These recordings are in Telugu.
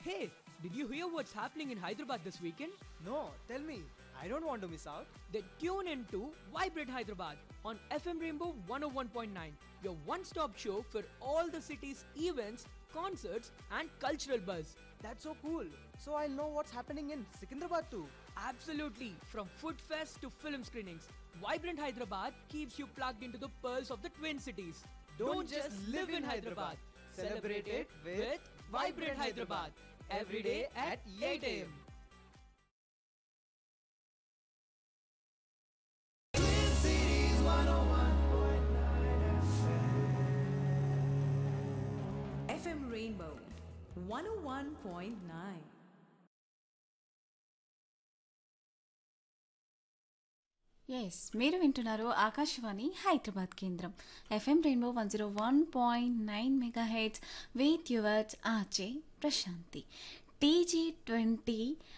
Hey, did you hear what's happening in Hyderabad this weekend? No, tell me. I don't want to miss out. Then tune in to Vibrate Hyderabad on FM Rainbow 101.9, your one stop show for all the city's events, concerts, and cultural buzz. That's so cool. So I'll know what's happening in Secunderabad too. Absolutely, from food fest to film screenings, Vibrant Hyderabad keeps you plugged into the pearls of the Twin Cities. Don't just live in Hyderabad. Celebrate it with Vibrant Hyderabad. Every day at 8 a.m. FM Rainbow 101.9. Yes మీరు వింటున్నారు ఆకాశవాణి హైదరాబాద్ కేంద్రం FM Rainbow one zero one point nine mega heads with yours ఆచే ప్రశాంతి టీజీ ట్వంటీ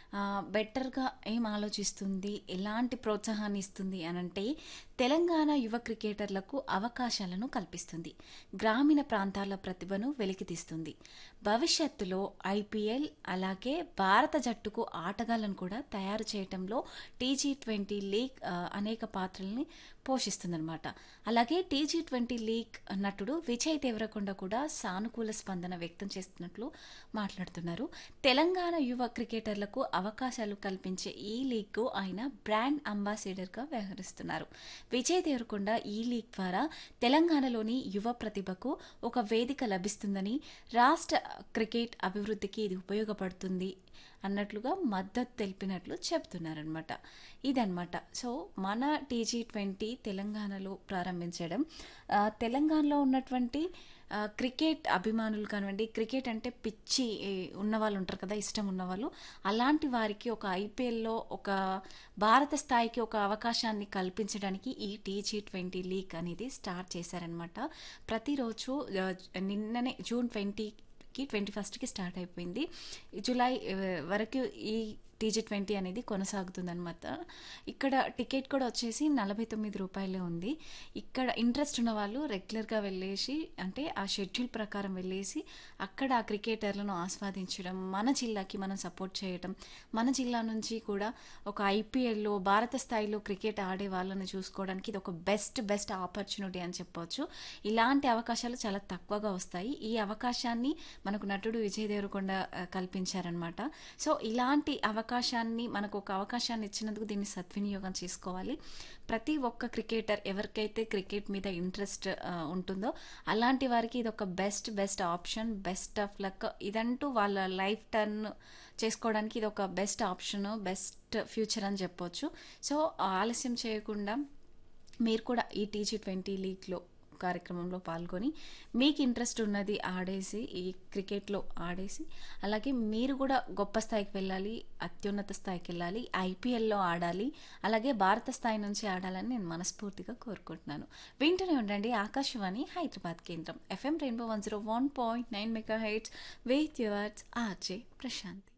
బెటర్గా ఏం ఆలోచిస్తుంది ఎలాంటి ప్రోత్సాహాన్ని ఇస్తుంది అనంటే తెలంగాణ యువ క్రికెటర్లకు అవకాశాలను కల్పిస్తుంది గ్రామీణ ప్రాంతాల ప్రతిభను వెలికితీస్తుంది భవిష్యత్తులో ఐపీఎల్ అలాగే భారత జట్టుకు ఆటగాళ్లను కూడా తయారు చేయటంలో టీజీ ట్వంటీ లీగ్ ఆ, అనేక పాత్రల్ని పోషిస్తుందన్నమాట అలాగే టీజీ ట్వంటీ లీగ్ నటుడు విజయ్ దేవరకొండ కూడా సానుకూల స్పందన వ్యక్తం చేస్తున్నట్లు మాట్లాడుతున్నారు తెలంగాణ యువ క్రికెటర్లకు అవకాశాలు కల్పించే ఈ లీగ్కు ఆయన బ్రాండ్ అంబాసిడర్గా వ్యవహరిస్తున్నారు విజయ్ దేవరకొండ ఈ లీగ్ ద్వారా తెలంగాణలోని యువ ప్రతిభకు ఒక వేదిక లభిస్తుందని రాష్ట్ర క్రికెట్ అభివృద్ధికి ఇది ఉపయోగపడుతుంది అన్నట్లుగా మద్దతు తెలిపినట్లు చెప్తున్నారనమాట ఇదన్నమాట సో మన టీజీ ట్వంటీ తెలంగాణలో ప్రారంభించడం ఆ, తెలంగాణలో ఉన్నటువంటి ఆ, క్రికెట్ అభిమానులు కానివ్వండి క్రికెట్ అంటే పిచ్చి ఏ, ఉన్నవాళ్ళు ఉంటారు కదా ఇష్టం ఉన్నవాళ్ళు అలాంటి వారికి ఒక ఐపీఎల్లో ఒక భారత స్థాయికి ఒక అవకాశాన్ని కల్పించడానికి ఈ టీజీ ట్వంటీ లీగ్ అనేది స్టార్ట్ చేశారనమాట ప్రతిరోజు ఆ, నిన్ననే జూన్ ట్వంటీ కి ట్వంటీ ఫస్ట్కి స్టార్ట్ అయిపోయింది జూలై ఆ, వరకు ఈ టీజీ ట్వంటీ అనేది కొనసాగుతుందన్నమాట ఇక్కడ టికెట్ కూడా వచ్చేసి నలభై తొమ్మిది రూపాయలే ఉంది ఇక్కడ ఇంట్రెస్ట్ ఉన్న వాళ్ళు రెగ్యులర్గా వెళ్ళేసి అంటే ఆ షెడ్యూల్ ప్రకారం వెళ్ళేసి అక్కడ ఆ క్రికెటర్లను ఆస్వాదించడం మన జిల్లాకి మనం సపోర్ట్ చేయడం మన జిల్లా నుంచి కూడా ఒక ఐపీఎల్లో భారత స్థాయిలో క్రికెట్ ఆడే వాళ్ళని చూసుకోవడానికి ఇది ఒక బెస్ట్ బెస్ట్ ఆపర్చునిటీ అని చెప్పొచ్చు ఇలాంటి అవకాశాలు చాలా తక్కువగా వస్తాయి ఈ అవకాశాన్ని మనకు నటుడు విజయ్ దేవరకొండ ఆ, కల్పించారనమాట సో ఇలాంటి అవకాశాన్ని మనకు ఒక అవకాశాన్ని ఇచ్చినందుకు దీన్ని సద్వినియోగం చేసుకోవాలి ప్రతి ఒక్క క్రికెటర్ ఎవరికైతే క్రికెట్ మీద ఇంట్రెస్ట్ ఉంటుందో అలాంటి వారికి ఇది ఒక best best option best of luck ఇదంటూ వాళ్ళ లైఫ్ టర్న్ చేసుకోవడానికి ఇది ఒక బెస్ట్ ఆప్షన్ బెస్ట్ ఫ్యూచర్ అని చెప్పొచ్చు సో ఆలస్యం చేయకుండా మీరు కూడా ఈ టీజీ ట్వంటీ లీగ్లో కార్యక్రమంలో పాల్గొని మీకు ఇంట్రెస్ట్ ఉన్నది ఆడేసి ఈ క్రికెట్లో ఆడేసి అలాగే మీరు కూడా గొప్ప స్థాయికి వెళ్ళాలి అత్యున్నత స్థాయికి వెళ్ళాలి ఐపీఎల్లో ఆడాలి అలాగే భారత స్థాయి నుంచి ఆడాలని నేను మనస్ఫూర్తిగా కోరుకుంటున్నాను వింటూనే ఉండండి ఆకాశవాణి హైదరాబాద్ కేంద్రం FM Rainbow one zero one point nine mega heights with yours RJ Prashanti